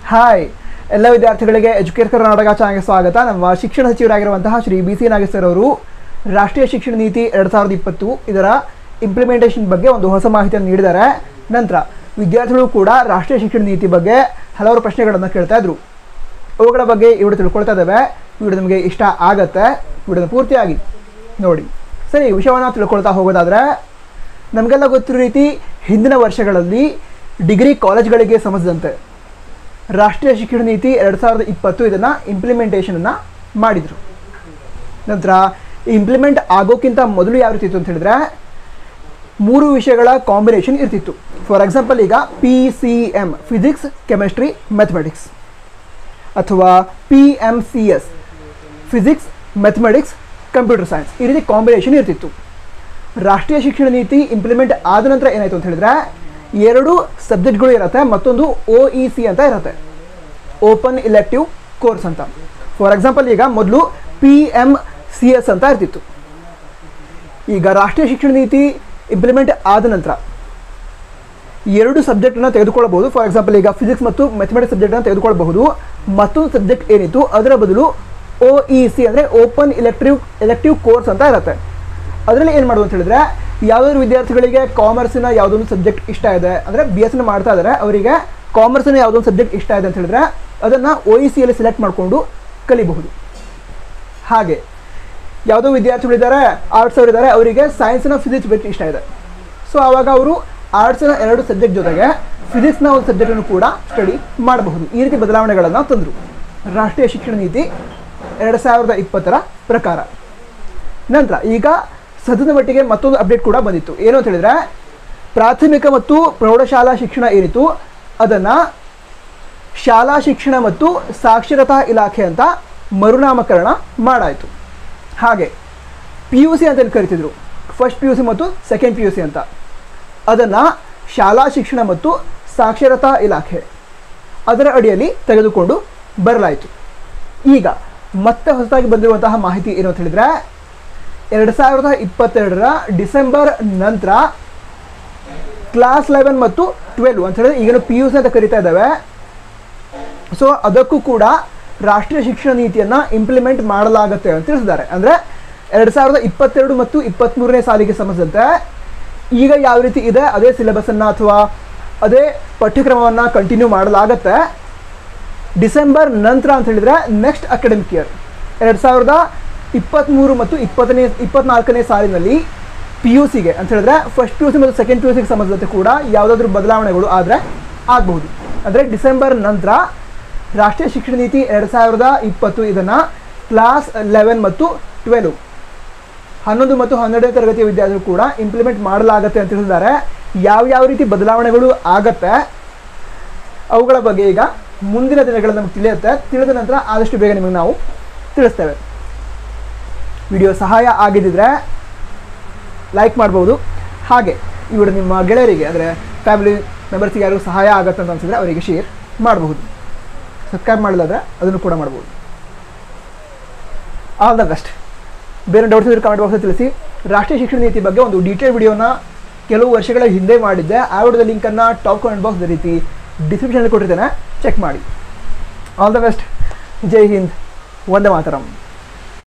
hi ಎಲ್ಲ ವಿದ್ಯಾರ್ಥಿಗಳಿಗೆ educate Karnataka ಚಾನಲ್ಗೆ ಸ್ವಾಗತ ನಮ್ಮ ಶಿಕ್ಷಣ ಸಚಿವರಾಗಿರುವಂತಹ ಶ್ರೀ ಬಿ ಸಿ ನಾಗೇಶ್ವರ್ ಅವರು ರಾಷ್ಟ್ರೀಯ ಶಿಕ್ಷಣ ನೀತಿ ಎರಡು ಸಾವಿರದ ಇಪ್ಪತ್ತು ಇದರ ಇಂಪ್ಲಿಮೆಂಟೇಷನ್ ಬಗ್ಗೆ ಒಂದು ಹೊಸ ಮಾಹಿತಿಯನ್ನು ನೀಡಿದ್ದಾರೆ ನಂತರ ವಿದ್ಯಾರ್ಥಿಗಳು ಕೂಡ ರಾಷ್ಟ್ರೀಯ ಶಿಕ್ಷಣ ನೀತಿ ಬಗ್ಗೆ ಹಲವಾರು ಪ್ರಶ್ನೆಗಳನ್ನು ಕೇಳ್ತಾ ಇದ್ರು ಅವುಗಳ ಬಗ್ಗೆ ಇವರು ತಿಳ್ಕೊಳ್ತಾ ಇದ್ದಾವೆ ವಿಡಿಯೋ ನಿಮಗೆ ಇಷ್ಟ ಆಗತ್ತೆ ವಿಡಿಯೋನ ಪೂರ್ತಿಯಾಗಿ ನೋಡಿ ಸರಿ ವಿಷಯವನ್ನು ತಿಳ್ಕೊಳ್ತಾ ಹೋಗೋದಾದರೆ ನಮಗೆಲ್ಲ ಗೊತ್ತಿರೋ ರೀತಿ ಹಿಂದಿನ ವರ್ಷಗಳಲ್ಲಿ ಡಿಗ್ರಿ ಕಾಲೇಜ್ಗಳಿಗೆ ಸಂಬಂಧಿಸಿದಂತೆ ರಾಷ್ಟ್ರೀಯ ಶಿಕ್ಷಣ ನೀತಿ ಎರಡು ಸಾವಿರದ ಇಪ್ಪತ್ತು ಇದನ್ನು ಇಂಪ್ಲಿಮೆಂಟೇಷನನ್ನು ಮಾಡಿದರು ನಂತರ ಇಂಪ್ಲಿಮೆಂಟ್ ಆಗೋಕ್ಕಿಂತ ಮೊದಲು ಯಾವ ರೀತಿ ಇತ್ತು ಅಂತ ಹೇಳಿದ್ರೆ ಮೂರು ವಿಷಯಗಳ ಕಾಂಬಿನೇಷನ್ ಇರ್ತಿತ್ತು ಫಾರ್ ಎಕ್ಸಾಂಪಲ್ ಈಗ P C M physics chemistry mathematics ಅಥವಾ P M C S physics mathematics computer science ಈ ರೀತಿ ಕಾಂಬಿನೇಷನ್ ಇರ್ತಿತ್ತು ರಾಷ್ಟ್ರೀಯ ಶಿಕ್ಷಣ ನೀತಿ ಇಂಪ್ಲಿಮೆಂಟ್ ಆದ ನಂತರ ಏನಾಯಿತು ಅಂತ ಹೇಳಿದ್ರೆ ಎರಡು ಸಬ್ಜೆಕ್ಟ್ಗಳು ಇರುತ್ತೆ ಮತ್ತೊಂದು ಒ ಇ ಸಿ ಅಂತ ಇರುತ್ತೆ ಓಪನ್ ಇಲೆಕ್ಟಿವ್ ಕೋರ್ಸ್ ಅಂತ ಫಾರ್ ಎಕ್ಸಾಂಪಲ್ ಈಗ ಮೊದಲು ಪಿ ಎಮ್ ಸಿ ಎಸ್ ಅಂತ ಇರ್ತಿತ್ತು ಈಗ ರಾಷ್ಟ್ರೀಯ ಶಿಕ್ಷಣ ನೀತಿ ಇಂಪ್ಲಿಮೆಂಟ್ ಆದ ನಂತರ ಎರಡು ಸಬ್ಜೆಕ್ಟನ್ನು ತೆಗೆದುಕೊಳ್ಳಬಹುದು ಫಾರ್ ಎಕ್ಸಾಂಪಲ್ ಈಗ ಫಿಸಿಕ್ಸ್ ಮತ್ತು ಮ್ಯಾಥಮೆಟಿಕ್ಸ್ ಸಬ್ಜೆಕ್ಟನ್ನು ತೆಗೆದುಕೊಳ್ಳಬಹುದು ಮತ್ತೊಂದು ಸಬ್ಜೆಕ್ಟ್ ಏನಿತ್ತು ಅದರ ಬದಲು ಒ ಇ ಸಿ ಅಂದರೆ ಓಪನ್ ಇಲೆಕ್ಟಿವ್ ಎಲೆಕ್ಟಿವ್ ಕೋರ್ಸ್ ಅಂತ ಇರುತ್ತೆ ಅದರಲ್ಲಿ ಏನು ಮಾಡೋದು ಅಂತ ಹೇಳಿದ್ರೆ ಯಾವುದಾದ್ರು ವಿದ್ಯಾರ್ಥಿಗಳಿಗೆ ಕಾಮರ್ಸಿನ ಯಾವುದೊಂದು ಸಬ್ಜೆಕ್ಟ್ ಇಷ್ಟ ಇದೆ ಅಂದರೆ ಬಿ ಎಸ್ನ ಮಾಡ್ತಾ ಇದ್ದಾರೆ ಅವರಿಗೆ ಕಾಮರ್ಸಿನ ಯಾವುದೊಂದು ಸಬ್ಜೆಕ್ಟ್ ಇಷ್ಟ ಇದೆ ಅಂತ ಹೇಳಿದ್ರೆ ಅದನ್ನು ಒ ಇ ಸಿಯಲ್ಲಿ ಸೆಲೆಕ್ಟ್ ಮಾಡಿಕೊಂಡು ಕಲಿಬಹುದು ಹಾಗೆ ಯಾವುದೋ ವಿದ್ಯಾರ್ಥಿಗಳಿದ್ದಾರೆ ಆರ್ಟ್ಸ್ ಅವರಿದ್ದಾರೆ ಅವರಿಗೆ ಸೈನ್ಸ್ನ ಫಿಸಿಕ್ಸ್ ಸಬ್ಜೆಕ್ಟ್ ಇಷ್ಟ ಇದೆ ಸೊ ಆವಾಗ ಅವರು ಆರ್ಟ್ಸ್ನ ಎರಡು ಸಬ್ಜೆಕ್ಟ್ ಜೊತೆಗೆ ಫಿಸಿಕ್ಸ್ನ ಒಂದು ಸಬ್ಜೆಕ್ಟನ್ನು ಕೂಡ ಸ್ಟಡಿ ಮಾಡಬಹುದು ಈ ರೀತಿ ಬದಲಾವಣೆಗಳನ್ನು ತಂದರು ರಾಷ್ಟ್ರೀಯ ಶಿಕ್ಷಣ ನೀತಿ ಎರಡು ಸಾವಿರದ ಇಪ್ಪತ್ತರ ಪ್ರಕಾರ ನಂತರ ಈಗ ಸದ್ಯದ ಮಟ್ಟಿಗೆ ಮತ್ತೊಂದು ಅಪ್ಡೇಟ್ ಕೂಡ ಬಂದಿತ್ತು ಏನು ಅಂತ ಹೇಳಿದ್ರೆ ಪ್ರಾಥಮಿಕ ಮತ್ತು ಪ್ರೌಢಶಾಲಾ ಶಿಕ್ಷಣ ಏನಿತ್ತು ಅದನ್ನು ಶಾಲಾ ಶಿಕ್ಷಣ ಮತ್ತು ಸಾಕ್ಷರತಾ ಇಲಾಖೆ ಅಂತ ಮರುನಾಮಕರಣ ಮಾಡಾಯಿತು ಹಾಗೆ ಪಿ ಯು ಸಿ ಅಂತ ಏನ್ ಕರಿತಿದ್ರು ಫಸ್ಟ್ ಪಿ ಯು ಸಿ ಮತ್ತು ಸೆಕೆಂಡ್ ಪಿ ಯು ಸಿ ಅಂತ ಅದನ್ನು ಶಾಲಾ ಶಿಕ್ಷಣ ಮತ್ತು ಸಾಕ್ಷರತಾ ಇಲಾಖೆ ಅದರ ಅಡಿಯಲ್ಲಿ ತೆಗೆದುಕೊಂಡು ಬರಲಾಯಿತು ಈಗ ಮತ್ತೆ ಹೊಸದಾಗಿ ಬಂದಿರುವಂತಹ ಮಾಹಿತಿ ಏನು ಅಂತ ಹೇಳಿದ್ರೆ ಎರಡು ಸಾವಿರದ ಇಪ್ಪತ್ತೆರಡರ ಡಿಸೆಂಬರ್ ನಂತರ ಕ್ಲಾಸ್ ಲೆವೆನ್ ಮತ್ತು ಟ್ವೆಲ್ವ್ ಅಂತ ಹೇಳಿದ್ರೆ ಈಗೇನು ಪಿ ಯು ಸಿ ಅಂತ ಕರಿತಾ ಇದ್ದಾವೆ ಸೊ ಅದಕ್ಕೂ ಕೂಡ ರಾಷ್ಟ್ರೀಯ ಶಿಕ್ಷಣ ನೀತಿಯನ್ನು ಇಂಪ್ಲಿಮೆಂಟ್ ಮಾಡಲಾಗುತ್ತೆ ಅಂತ ತಿಳಿಸಿದ್ದಾರೆ ಅಂದರೆ ಎರಡು ಸಾವಿರದ ಇಪ್ಪತ್ತೆರಡು ಮತ್ತು ಇಪ್ಪತ್ತ್ಮೂರನೇ ಸಾಲಿಗೆ ಸಂಬಂಧಿಸಿದಂತೆ ಈಗ ಯಾವ ರೀತಿ ಇದೆ ಅದೇ ಸಿಲೆಬಸನ್ನು ಅಥವಾ ಅದೇ ಪಠ್ಯಕ್ರಮವನ್ನು ಕಂಟಿನ್ಯೂ ಮಾಡಲಾಗತ್ತೆ ಡಿಸೆಂಬರ್ ನಂತರ ಅಂತ ಹೇಳಿದರೆ ನೆಕ್ಸ್ಟ್ ಅಕಾಡೆಮಿಕ್ ಇಯರ್ ಎರಡು ಸಾವಿರದ ಇಪ್ಪತ್ತ್ಮೂರು ಮತ್ತು ಇಪ್ಪತ್ತನೇ ಇಪ್ಪತ್ನಾಲ್ಕನೇ ಸಾಲಿನಲ್ಲಿ ಪಿ ಯು ಸಿಗೆ ಅಂತ ಹೇಳಿದ್ರೆ ಫಸ್ಟ್ ಪಿ ಯು ಸಿ ಮತ್ತು ಸೆಕೆಂಡ್ ಪಿ ಯು ಸಿಗೆ ಸಂಬಂಧಿಸಿದಂತೆ ಕೂಡ ಯಾವುದಾದ್ರೂ ಬದಲಾವಣೆಗಳು ಆದರೆ ಆಗಬಹುದು ಅಂದರೆ ಡಿಸೆಂಬರ್ ನಂತರ ರಾಷ್ಟ್ರೀಯ ಶಿಕ್ಷಣ ನೀತಿ ಎರಡು ಸಾವಿರದ ಇಪ್ಪತ್ತು ಇದನ್ನು ಕ್ಲಾಸ್ ಲೆವೆನ್ ಮತ್ತು ಟ್ವೆಲ್ವ್ ಹನ್ನೊಂದು ಮತ್ತು ಹನ್ನೆರಡನೇ ತರಗತಿಯ ವಿದ್ಯಾರ್ಥಿಗಳು ಕೂಡ ಇಂಪ್ಲಿಮೆಂಟ್ ಮಾಡಲಾಗತ್ತೆ ಅಂತ ತಿಳಿಸಿದ್ದಾರೆ ಯಾವ ಯಾವ ರೀತಿ ಬದಲಾವಣೆಗಳು ಆಗತ್ತೆ ಅವುಗಳ ಬಗ್ಗೆ ಈಗ ಮುಂದಿನ ದಿನಗಳಲ್ಲಿ ನಮಗೆ ತಿಳಿಯುತ್ತೆ ತಿಳಿದ ನಂತರ ಆದಷ್ಟು ಬೇಗ ನಿಮಗೆ ನಾವು ತಿಳಿಸ್ತೇವೆ ವಿಡಿಯೋ ಸಹಾಯ ಆಗಿದ್ದಿದ್ರೆ ಲೈಕ್ ಮಾಡ್ಬೋದು ಹಾಗೆ ಇವರು ನಿಮ್ಮ ಗೆಳೆಯರಿಗೆ ಅಂದರೆ ಫ್ಯಾಮಿಲಿ ಮೆಂಬರ್ಸಿಗೆ ಯಾರಿಗೂ ಸಹಾಯ ಆಗತ್ತೆ ಅಂತ ಅನಿಸಿದ್ರೆ ಅವರಿಗೆ ಶೇರ್ ಮಾಡಬಹುದು ಸಬ್ಸ್ಕ್ರೈಬ್ ಮಾಡಿದ್ರೆ ಅದನ್ನು ಕೂಡ ಮಾಡ್ಬೋದು ಆಲ್ ದ ಬೆಸ್ಟ್ ಬೇರೆ ಡೌಟ್ಸ್ ಇದ್ರೆ ಕಮೆಂಟ್ ಬಾಕ್ಸಲ್ಲಿ ತಿಳಿಸಿ ರಾಷ್ಟ್ರೀಯ ಶಿಕ್ಷಣ ನೀತಿ ಬಗ್ಗೆ ಒಂದು ಡೀಟೇಲ್ ವಿಡಿಯೋನ ಕೆಲವು ವರ್ಷಗಳ ಹಿಂದೆ ಮಾಡಿದ್ದೆ ಆ ವಿಡಿಯೋದ ಲಿಂಕನ್ನು ಟಾಪ್ ಕಮೆಂಟ್ ಬಾಕ್ಸ್ ರೀತಿ ಡಿಸ್ಕ್ರಿಪ್ಷನಲ್ಲಿ ಕೊಟ್ಟಿದ್ದೇನೆ ಚೆಕ್ ಮಾಡಿ ಆಲ್ ದ ಬೆಸ್ಟ್ ಜೈ ಹಿಂದ್ ವಂದೇ ಮಾತರಂ